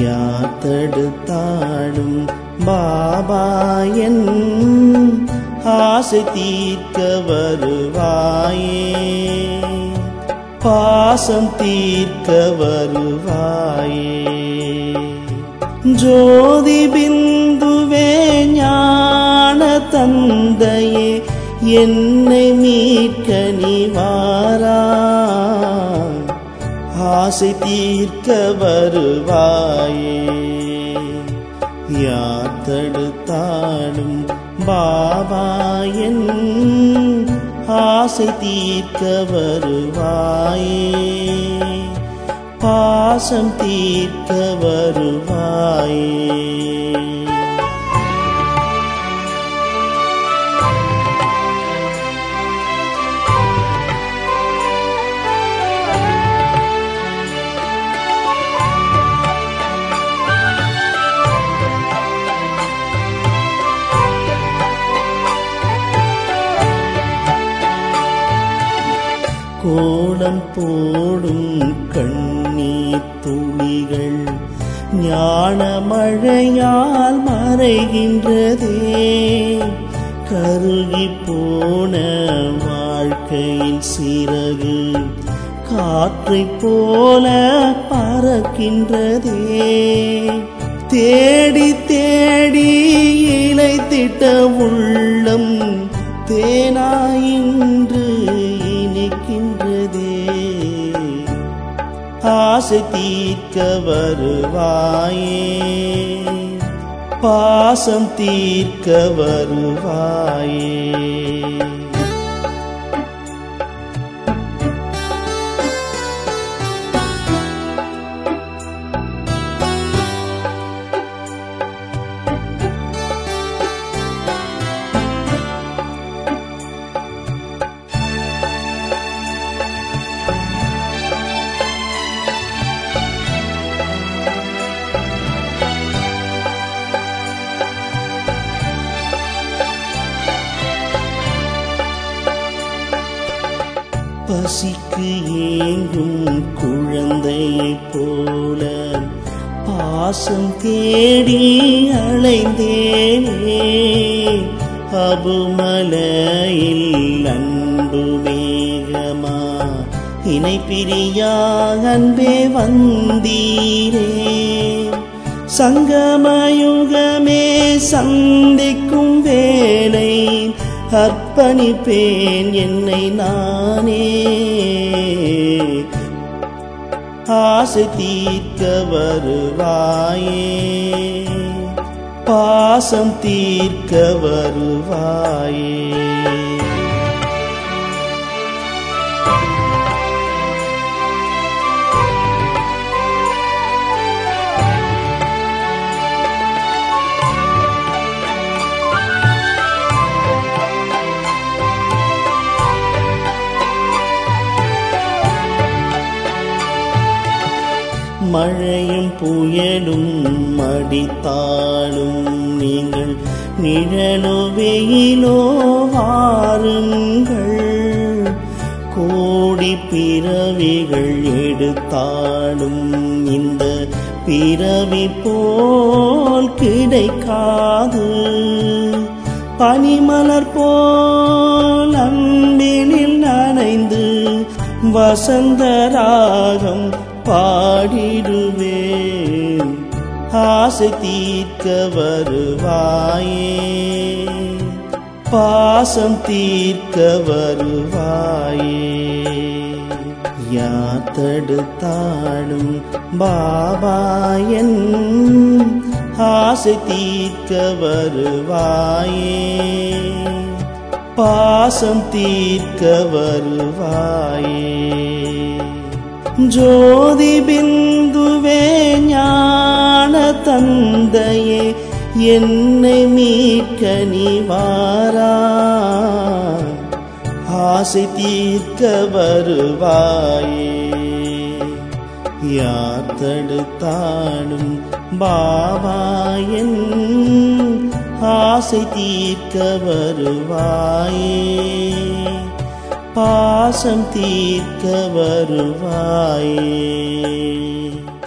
யார் தடுத்தாடும் பாபா என் ஆசை தீர்க்க வருவாயே பாசம் தீர்க்க வருவாயே ஜோதி பிந்துவே ஞான தந்தையே என்னை மீட்க நீ வாரா ஆசை தீர்க்க வருவாயே யார் தடுத்தாடும் பாபா என் ஆசை தீர்க்க வருவாயே பாசம் தீர்க்க வருவாயே கோலம் போடும் கண்ணீர் துளிகள் ஞான மழையால் மறைகின்றதே கருகி போன வாழ்க்கையில் சிறகு காற்றைப் போல பறக்கின்றதே தேடி தேடி இலைத்திட்ட உள்ளம் தேனாயின்று இனிக்கின்றதே ஆசை தீர்க்க வருவாயே பாசம் தீர்க்க வருவாயே பசிக்கு ஏங்கும் குழந்தையைப் போல பாசம் தேடி அலைந்தேனே அபுமலையில் அன்பு மேகமா இணை பிரியா அன்பே வந்தீரே சங்கமயுகமே சந்திக்கும் வேலை அர்ப்பணிப்பேன் என்னை நானே ஆசை தீர்க்க வருவாயே பாசம் தீர்க்க வருவாயே மழையும் புயலும் மடித்தாலும் நீங்கள் நிழலோ வெயிலோ வாருங்கள் கோடி பிறவிகள் எடுத்தாலும் இந்த பிறவி போல் கிடைக்காது பனிமலர் போல் அன்பினில் நனைந்து வசந்த ராகம் பாடிடுவேன் ஆசை தீர்க்க வருவாயே பாசம் தீர்க்க வருவாயே யார் தடுத்தாடும் பாபா என் ஆசை தீர்க்க வருவாயே பாசம் தீர்க்க வருவாயே ஜோதி பிந்துவே ஞான தந்தையே என்னை மீட்க நீ வாரா ஆசை தீர்க்க வருவாயே யார் தடுத்தாடும் பாபா என் ஆசை தீர்க்க வருவாயே பாசம் தீர்க்க வருவாயே